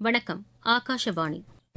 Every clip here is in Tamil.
வணக்கம் ஆகாஷவாணி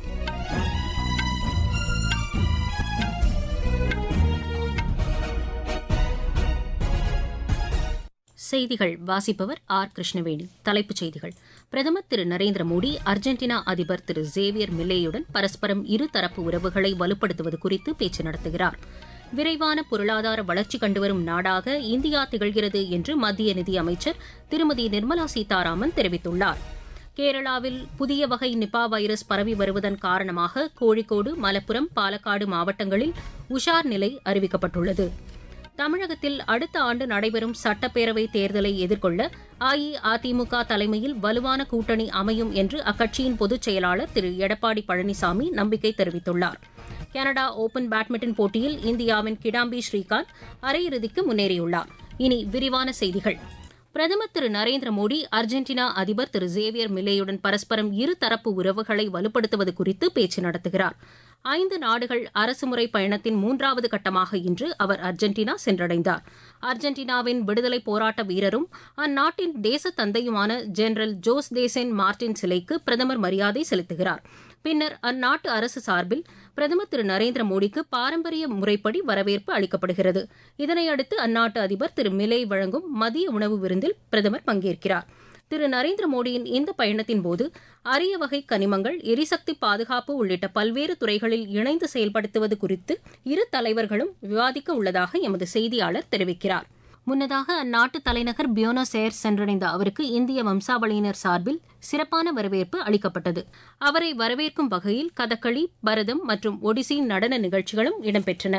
செய்திகள் வாசிப்பவர் ஆர் கிருஷ்ணவேணி தலைப்புச் செய்திகள் பிரதமர் திரு நரேந்திர மோடி அர்ஜென்டினா அதிபர் திரு ஜேவியர் மில்லேயுடன் பரஸ்பரம் இருதரப்பு உறவுகளை வலுப்படுத்துவது குறித்து பேச்சு நடத்துகிறார் விரைவான பொருளாதார வளர்ச்சி கண்டுவரும் நாடாக இந்தியா திகழ்கிறது என்று மத்திய நிதியமைச்சர் திருமதி நிர்மலா சீதாராமன் தெரிவித்துள்ளார் கேரளாவில் புதிய வகை நிபா வைரஸ் பரவி வருவதன் காரணமாக கோழிக்கோடு மலப்புரம் பாலக்காடு மாவட்டங்களில் உஷார் நிலை அறிவிக்கப்பட்டுள்ளது தமிழகத்தில் அடுத்த ஆண்டு நடைபெறும் சட்டப்பேரவைத் தேர்தலை எதிர்கொள்ள அஇஅதிமுக தலைமையில் வலுவான கூட்டணி அமையும் என்று அக்கட்சியின் பொதுச் செயலாளர் திரு எடப்பாடி பழனிசாமி நம்பிக்கை தெரிவித்துள்ளார் கனடா ஓபன் பேட்மிண்டன் போட்டியில் இந்தியாவின் கிடாம்பி ஸ்ரீகாந்த் அரையிறுதிக்கு முன்னேறியுள்ளார் இனி விரிவான செய்திகள் பிரதமர் திரு நரேந்திர மோடி அர்ஜென்டினா அதிபர் திரு ஜேவியர் மில்லேயுடன் பரஸ்பரம் இருதரப்பு உறவுகளை வலுப்படுத்துவது குறித்து பேச்சு நடத்துகிறார் ஐந்து நாடுகள் அரசுமுறை பயணத்தின் மூன்றாவது கட்டமாக இன்று அவர் அர்ஜென்டினா சென்றடைந்தார் அர்ஜென்டினாவின் விடுதலை போராட்ட வீரரும் அந்நாட்டின் தேச தந்தையுமான ஜெனரல் ஜோஸ் தேசென் மார்டின் சிலைக்கு பிரதமர் மரியாதை செலுத்துகிறார் பின்னர் அந்நாட்டு அரசு சார்பில் பிரதமர் திரு நரேந்திர மோடிக்கு பாரம்பரிய முறைப்படி வரவேற்பு அளிக்கப்படுகிறது இதனையடுத்து அந்நாட்டு அதிபர் திரு மிலே வழங்கும் மதிய உணவு விருந்தில் பிரதமர் பங்கேற்கிறார் திரு நரேந்திர மோடியின் இந்த பயணத்தின்போது அரிய வகை கனிமங்கள் எரிசக்தி பாதுகாப்பு உள்ளிட்ட பல்வேறு துறைகளில் இணைந்து செயல்படுத்துவது குறித்து இரு தலைவர்களும் விவாதிக்க உள்ளதாக எமது செய்தியாளர் தெரிவிக்கிறார் முன்னதாக அந்நாட்டு தலைநகர் பியோனஸ் ஏர்ஸ் சென்றடைந்த அவருக்கு இந்திய வம்சாவளியினர் சார்பில் சிறப்பான வரவேற்பு அளிக்கப்பட்டது அவரை வரவேற்கும் வகையில் கதகளி பரதம் மற்றும் ஒடிசி நடன நிகழ்ச்சிகளும் இடம்பெற்றன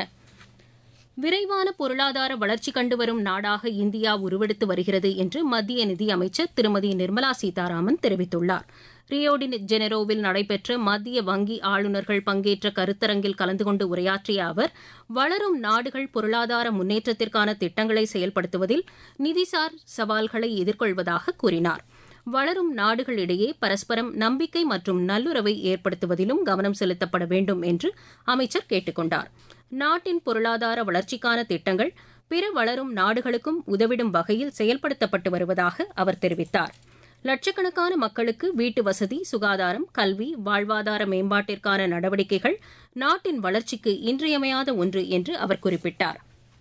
விரைவான பொருளாதார வளர்ச்சி கண்டு வரும் நாடாக இந்தியா உருவெடுத்து வருகிறது என்று மத்திய நிதியமைச்சர் திருமதி நிர்மலா சீதாராமன் தெரிவித்துள்ளார் ரியோடி ஜெனரோவில் நடைபெற்ற மத்திய வங்கி ஆளுநர்கள் பங்கேற்ற கருத்தரங்கில் கலந்து கொண்டு உரையாற்றிய அவர் வளரும் நாடுகள் பொருளாதார முன்னேற்றத்திற்கான திட்டங்களை செயல்படுத்துவதில் நிதிசார் சவால்களை எதிர்கொள்வதாக கூறினார் வளரும் நாடுகளிடையே பரஸ்பரம் நம்பிக்கை மற்றும் நல்லுறவை ஏற்படுத்துவதிலும் கவனம் செலுத்தப்பட வேண்டும் என்று அமைச்சர் கேட்டுக் கொண்டார் நாட்டின் பொருளாதார வளர்ச்சிக்கான திட்டங்கள் பிற வளரும் நாடுகளுக்கும் உதவிடும் வகையில் செயல்படுத்தப்பட்டு வருவதாக அவர் தெரிவித்தார் லட்சக்கணக்கான மக்களுக்கு வீட்டு வசதி சுகாதாரம் கல்வி வாழ்வாதார மேம்பாட்டிற்கான நடவடிக்கைகள் நாட்டின் வளர்ச்சிக்கு இன்றியமையாத ஒன்று என்று அவர் குறிப்பிட்டார்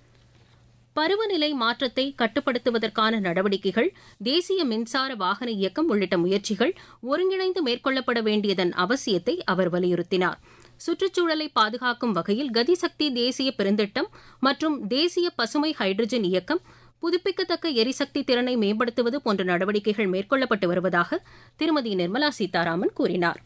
பருவநிலை மாற்றத்தை கட்டுப்படுத்துவதற்கான நடவடிக்கைகள் தேசிய மின்சார வாகன இயக்கம் உள்ளிட்ட முயற்சிகள் ஒருங்கிணைந்து மேற்கொள்ளப்பட வேண்டியதன் அவசியத்தை அவர் வலியுறுத்தினார் சுற்றுச்சூழலை பாதுகாக்கும் வகையில் கதிசக்தி தேசிய பெருந்திட்டம் மற்றும் தேசிய பசுமை ஹைட்ரஜன் இயக்கம் புதுப்பிக்கத்தக்க எரிசக்தி திறனை மேம்படுத்துவது போன்ற நடவடிக்கைகள் மேற்கொள்ளப்பட்டு வருவதாக திருமதி நிர்மலா சீதாராமன் கூறினார்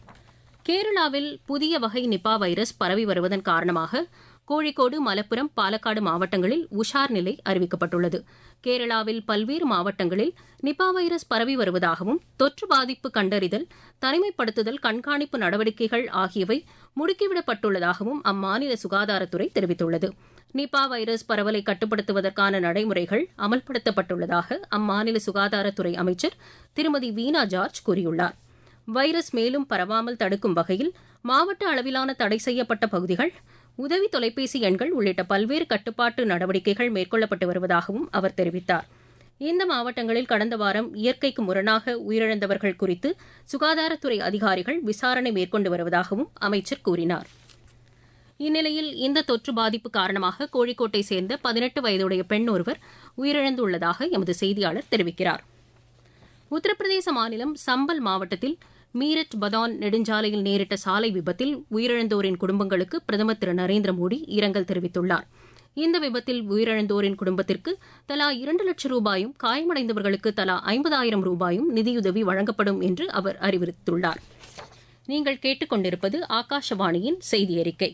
கேரளாவில் புதிய வகை நிபா வைரஸ் பரவி வருவதன் காரணமாக கோழிக்கோடு மலப்புரம் பாலக்காடு மாவட்டங்களில் உஷார் நிலை அறிவிக்கப்பட்டுள்ளது கேரளாவில் பல்வேறு மாவட்டங்களில் நிபா வைரஸ் பரவி வருவதாகவும் தொற்று பாதிப்பு கண்டறிதல் தனிமைப்படுத்துதல் கண்காணிப்பு நடவடிக்கைகள் ஆகியவை முடுக்கிவிடப்பட்டுள்ளதாகவும் அம்மாநில சுகாதாரத்துறை தெரிவித்துள்ளது நிபா வைரஸ் பரவலை கட்டுப்படுத்துவதற்கான நடைமுறைகள் அமல்படுத்தப்பட்டுள்ளதாக அம்மாநில சுகாதாரத்துறை அமைச்சர் திருமதி வீனா ஜார்ஜ் கூறியுள்ளார் வைரஸ் மேலும் பரவாமல் தடுக்கும் வகையில் மாவட்ட அளவிலான தடை செய்யப்பட்ட பகுதிகள் உதவி தொலைபேசி எண்கள் உள்ளிட்ட பல்வேறு கட்டுப்பாட்டு நடவடிக்கைகள் மேற்கொள்ளப்பட்டு வருவதாகவும் அவர் தெரிவித்தார் இந்த மாவட்டங்களில் கடந்த வாரம் இயற்கைக்கு முரணாக உயிரிழந்தவர்கள் குறித்து சுகாதாரத்துறை அதிகாரிகள் விசாரணை மேற்கொண்டு வருவதாகவும் அமைச்சர் கூறினார் இந்நிலையில் இந்த தொற்று பாதிப்பு காரணமாக கோழிக்கோட்டை சேர்ந்த பதினெட்டு வயதுடைய பெண் ஒருவர் உயிரிழந்துள்ளதாக எமது செய்தியாளர் தெரிவிக்கிறார் உத்தரப்பிரதேச மாநிலம் சம்பல் மாவட்டத்தில் மீரட் பதான் நெடுஞ்சாலையில் நேரிட்ட சாலை விபத்தில் உயிரிழந்தோரின் குடும்பங்களுக்கு பிரதமர் திரு நரேந்திர மோடி இரங்கல் தெரிவித்துள்ளார் இந்த விபத்தில் உயிரிழந்தோரின் குடும்பத்திற்கு தலா இரண்டு லட்சம் ரூபாயும் காயமடைந்தவர்களுக்கு தலா ஐம்பதாயிரம் ரூபாயும் நிதியுதவி வழங்கப்படும் என்று அவர் அறிவித்துள்ளார் நீங்கள் கேட்டுக்கொண்டிருப்பது ஆகாஷவாணியின் செய்தி அறிக்கை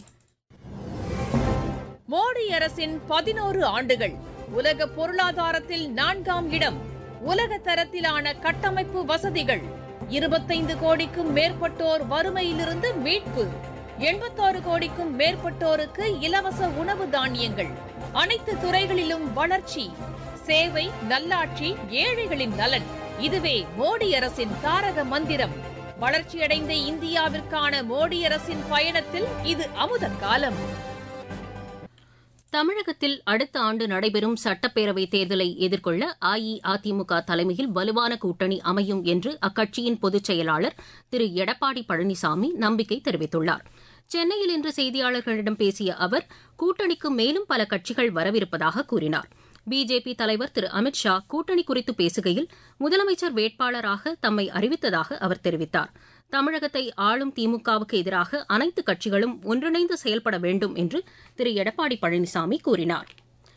மோடி அரசின் பதினோரு ஆண்டுகள் உலக பொருளாதாரத்தில் நான்காம் இடம் உலக தரத்திலான கட்டமைப்பு வசதிகள் இருபத்தைந்து கோடிக்கும் மேற்பட்டோர் வறுமையிலிருந்து மீட்பு எண்பத்தாறு கோடிக்கும் மேற்பட்டோருக்கு இலவச உணவு தானியங்கள் அனைத்து துறைகளிலும் வளர்ச்சி சேவை நல்லாட்சி ஏழைகளின் நலன் இதுவே மோடி அரசின் தாரக மந்திரம் வளர்ச்சியடைந்த இந்தியாவிற்கான மோடி அரசின் பயணத்தில் இது அமுத காலம் தமிழகத்தில் அடுத்த ஆண்டு நடைபெறும் சட்டப்பேரவைத் தேர்தலை எதிர்கொள்ள அஇஅதிமுக தலைமையில் வலுவான கூட்டணி அமையும் என்று அக்கட்சியின் பொதுச் செயலாளர் திரு எடப்பாடி பழனிசாமி நம்பிக்கை தெரிவித்துள்ளார் சென்னையில் இன்று செய்தியாளர்களிடம் பேசிய அவர் கூட்டணிக்கு மேலும் பல கட்சிகள் வரவிருப்பதாக கூறினார் பிஜேபி தலைவர் திரு அமித் ஷா கூட்டணி குறித்து பேசுகையில் முதலமைச்சர் வேட்பாளராக தம்மை அறிவித்ததாக அவர் தெரிவித்தார் தமிழகத்தை ஆளும் திமுகவுக்கு எதிராக அனைத்து கட்சிகளும் ஒன்றிணைந்து செயல்பட வேண்டும் என்று திரு எடப்பாடி பழனிசாமி கூறினார்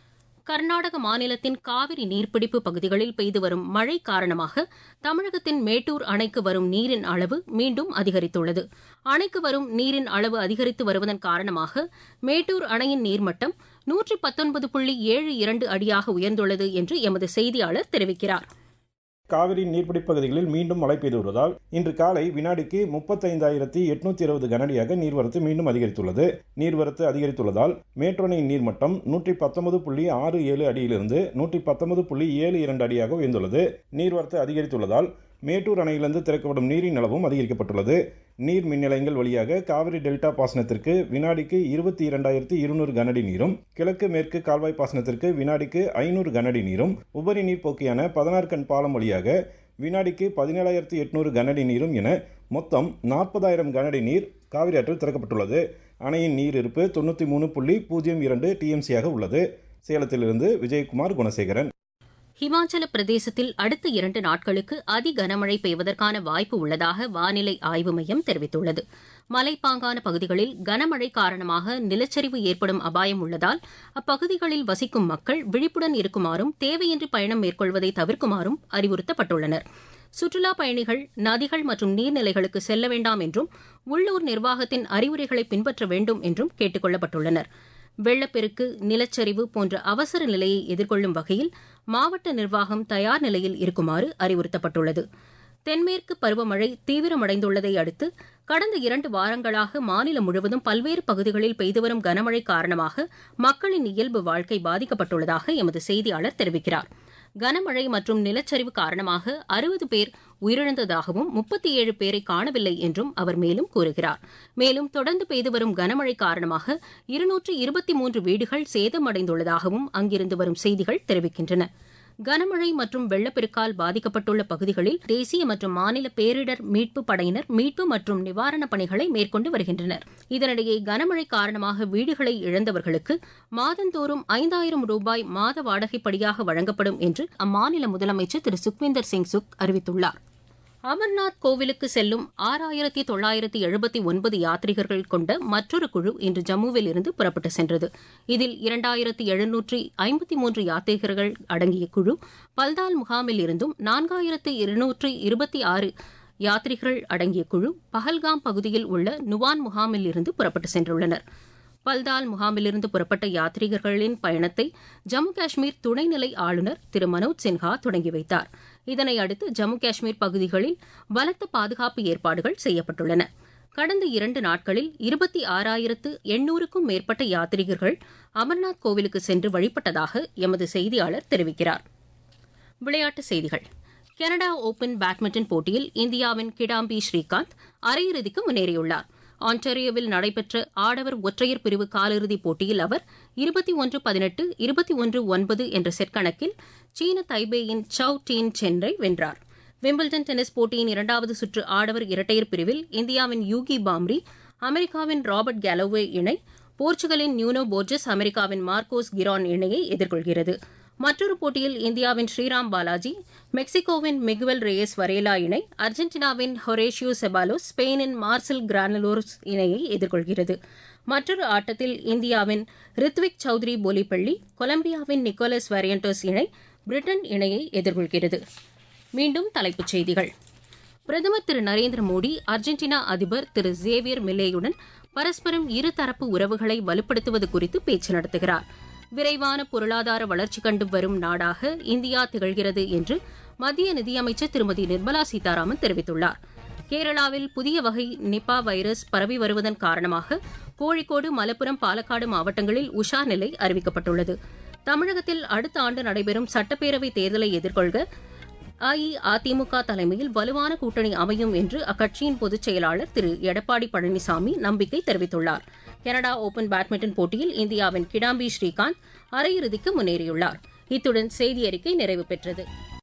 கர்நாடக மாநிலத்தின் காவிரி நீர்பிடிப்பு பகுதிகளில் பெய்து வரும் மழை காரணமாக தமிழகத்தின் மேட்டூர் அணைக்கு வரும் நீரின் அளவு மீண்டும் அதிகரித்துள்ளது அணைக்கு வரும் நீரின் அளவு அதிகரித்து வருவதன் காரணமாக மேட்டூர் அணையின் நீர்மட்டம் நூற்றி பத்தொன்பது புள்ளி ஏழு இரண்டு அடியாக உயர்ந்துள்ளது என்று எமது செய்தியாளர் தெரிவிக்கிறார் காவிரி நீர்பிடிப் பகுதிகளில் மீண்டும் மழை பெய்து வருவதால் இன்று காலை வினாடிக்கு முப்பத்தைந்தாயிரத்தி எட்நூத்தி இருபது கனடியாக நீர்வரத்து மீண்டும் அதிகரித்துள்ளது நீர்வரத்து அதிகரித்துள்ளதால் மேற்றணையின் நீர்மட்டம் நூற்றி பத்தொன்பது புள்ளி ஆறு ஏழு அடியிலிருந்து நூற்றி பத்தொன்பது புள்ளி ஏழு இரண்டு அடியாக உயர்ந்துள்ளது நீர்வரத்து அதிகரித்துள்ளதால் மேட்டூர் அணையிலிருந்து திறக்கப்படும் நீரின் அளவும் அதிகரிக்கப்பட்டுள்ளது நீர் மின் நிலையங்கள் வழியாக காவிரி டெல்டா பாசனத்திற்கு வினாடிக்கு இருபத்தி இரண்டாயிரத்தி இருநூறு கனஅடி நீரும் கிழக்கு மேற்கு கால்வாய் பாசனத்திற்கு வினாடிக்கு ஐநூறு கனஅடி நீரும் உபரி நீர் போக்கியான பதினாறு கண் பாலம் வழியாக வினாடிக்கு பதினேழாயிரத்தி எட்நூறு கனஅடி நீரும் என மொத்தம் நாற்பதாயிரம் கனஅடி நீர் காவிரி ஆற்றில் திறக்கப்பட்டுள்ளது அணையின் நீர் இருப்பு தொண்ணூற்றி மூணு புள்ளி பூஜ்ஜியம் இரண்டு டிஎம்சியாக உள்ளது சேலத்திலிருந்து விஜயகுமார் குணசேகரன் ஹிமாச்சல பிரதேசத்தில் அடுத்த இரண்டு நாட்களுக்கு அதி கனமழை பெய்வதற்கான வாய்ப்பு உள்ளதாக வானிலை ஆய்வு மையம் தெரிவித்துள்ளது மலைப்பாங்கான பகுதிகளில் கனமழை காரணமாக நிலச்சரிவு ஏற்படும் அபாயம் உள்ளதால் அப்பகுதிகளில் வசிக்கும் மக்கள் விழிப்புடன் இருக்குமாறும் தேவையின்றி பயணம் மேற்கொள்வதை தவிர்க்குமாறும் அறிவுறுத்தப்பட்டுள்ளனர் சுற்றுலா பயணிகள் நதிகள் மற்றும் நீர்நிலைகளுக்கு செல்ல வேண்டாம் என்றும் உள்ளூர் நிர்வாகத்தின் அறிவுரைகளை பின்பற்ற வேண்டும் என்றும் கேட்டுக் கொள்ளப்பட்டுள்ளனா் வெள்ளப்பெருக்கு நிலச்சரிவு போன்ற அவசர நிலையை எதிர்கொள்ளும் வகையில் மாவட்ட நிர்வாகம் தயார் நிலையில் இருக்குமாறு அறிவுறுத்தப்பட்டுள்ளது தென்மேற்கு பருவமழை தீவிரமடைந்துள்ளதை அடுத்து கடந்த இரண்டு வாரங்களாக மாநிலம் முழுவதும் பல்வேறு பகுதிகளில் பெய்து வரும் கனமழை காரணமாக மக்களின் இயல்பு வாழ்க்கை பாதிக்கப்பட்டுள்ளதாக எமது செய்தியாளர் தெரிவிக்கிறார் கனமழை மற்றும் நிலச்சரிவு காரணமாக அறுபது பேர் உயிரிழந்ததாகவும் முப்பத்தி ஏழு பேரை காணவில்லை என்றும் அவர் மேலும் கூறுகிறார் மேலும் தொடர்ந்து பெய்து வரும் கனமழை காரணமாக இருநூற்று இருபத்தி மூன்று வீடுகள் சேதமடைந்துள்ளதாகவும் அங்கிருந்து வரும் செய்திகள் தெரிவிக்கின்றன கனமழை மற்றும் வெள்ளப்பெருக்கால் பாதிக்கப்பட்டுள்ள பகுதிகளில் தேசிய மற்றும் மாநில பேரிடர் மீட்பு படையினர் மீட்பு மற்றும் நிவாரணப் பணிகளை மேற்கொண்டு வருகின்றனர் இதனிடையே கனமழை காரணமாக வீடுகளை இழந்தவர்களுக்கு மாதந்தோறும் ஐந்தாயிரம் ரூபாய் மாத வாடகைப்படியாக வழங்கப்படும் என்று அம்மாநில முதலமைச்சர் திரு சுக்விந்தர் சிங் சுக் அறிவித்துள்ளார் அமர்நாத் கோவிலுக்கு செல்லும் ஆறாயிரத்தி தொள்ளாயிரத்தி எழுபத்தி ஒன்பது யாத்ரீகர்கள் கொண்ட மற்றொரு குழு இன்று ஜம்முவில் இருந்து புறப்பட்டு சென்றது இதில் இரண்டாயிரத்தி எழுநூற்றி ஐம்பத்தி மூன்று யாத்ரீகர்கள் அடங்கிய குழு பல்தால் முகாமில் இருந்தும் நான்காயிரத்து இருநூற்றி இருபத்தி ஆறு யாத்ரீகர்கள் அடங்கிய குழு பஹல்காம் பகுதியில் உள்ள நுவான் முகாமில் இருந்து புறப்பட்டு சென்றுள்ளனா் பல்தால் முகாமிலிருந்து புறப்பட்ட யாத்ரீகர்களின் பயணத்தை ஜம்மு காஷ்மீர் துணைநிலை ஆளுநர் திரு மனோஜ் சின்ஹா தொடங்கி வைத்தார் இதனை அடுத்து ஜம்மு காஷ்மீர் பகுதிகளில் பலத்த பாதுகாப்பு ஏற்பாடுகள் செய்யப்பட்டுள்ளன கடந்த இரண்டு நாட்களில் இருபத்தி ஆறாயிரத்து எண்ணூறுக்கும் மேற்பட்ட யாத்ரீகர்கள் அமர்நாத் கோவிலுக்கு சென்று வழிபட்டதாக எமது செய்தியாளர் தெரிவிக்கிறார் விளையாட்டுச் செய்திகள் கனடா ஓபன் பேட்மிண்டன் போட்டியில் இந்தியாவின் கிடாம்பி ஸ்ரீகாந்த் அரையிறுதிக்கு முன்னேறியுள்ளார் ஆன்டாரியோவில் நடைபெற்ற ஆடவர் ஒற்றையர் பிரிவு காலிறுதிப் போட்டியில் அவர் இருபத்தி ஒன்று பதினெட்டு இருபத்தி ஒன்று ஒன்பது என்ற செட் கணக்கில் சீன தைபேயின் சவ் டீன் சென்னை வென்றார் விம்பிள்டன் டென்னிஸ் போட்டியின் இரண்டாவது சுற்று ஆடவர் இரட்டையர் பிரிவில் இந்தியாவின் யூகி பாம்ரி அமெரிக்காவின் ராபர்ட் கேலோவே இணை போர்ச்சுகலின் நியூனோ போர்ஜஸ் அமெரிக்காவின் மார்க்கோஸ் கிரான் இணையை எதிர்கொள்கிறது மற்றொரு போட்டியில் இந்தியாவின் ஸ்ரீராம் பாலாஜி மெக்சிகோவின் மிகுவல் ரேயஸ் வரேலா இணை அர்ஜென்டினாவின் ஹொரேஷியோ செபாலோஸ் ஸ்பெயினின் மார்சல் கிரானலோர்ஸ் இணையை எதிர்கொள்கிறது மற்றொரு ஆட்டத்தில் இந்தியாவின் ரித்விக் சௌத்ரி போலிப்பள்ளி கொலம்பியாவின் நிக்கோலஸ் வேரியண்டோஸ் இணை பிரிட்டன் இணையை எதிர்கொள்கிறது மீண்டும் தலைப்புச் செய்திகள் பிரதமர் திரு நரேந்திர மோடி அர்ஜென்டினா அதிபர் திரு ஜேவியர் மில்லேயுடன் பரஸ்பரம் இருதரப்பு உறவுகளை வலுப்படுத்துவது குறித்து பேச்சு நடத்துகிறார் விரைவான பொருளாதார வளர்ச்சி கண்டு வரும் நாடாக இந்தியா திகழ்கிறது என்று மத்திய நிதியமைச்சர் திருமதி நிர்மலா சீதாராமன் தெரிவித்துள்ளார் கேரளாவில் புதிய வகை நிபா வைரஸ் பரவி வருவதன் காரணமாக கோழிக்கோடு மலப்புரம் பாலக்காடு மாவட்டங்களில் உஷா நிலை அறிவிக்கப்பட்டுள்ளது தமிழகத்தில் அடுத்த ஆண்டு நடைபெறும் சட்டப்பேரவைத் தேர்தலை எதிர்கொள்க அஇஅதிமுக தலைமையில் வலுவான கூட்டணி அமையும் என்று அக்கட்சியின் பொதுச் செயலாளர் திரு எடப்பாடி பழனிசாமி நம்பிக்கை தெரிவித்துள்ளார் கனடா ஓபன் பேட்மிண்டன் போட்டியில் இந்தியாவின் கிடாம்பி ஸ்ரீகாந்த் அரையிறுதிக்கு முன்னேறியுள்ளார் இத்துடன் செய்தி அறிக்கை நிறைவு பெற்றது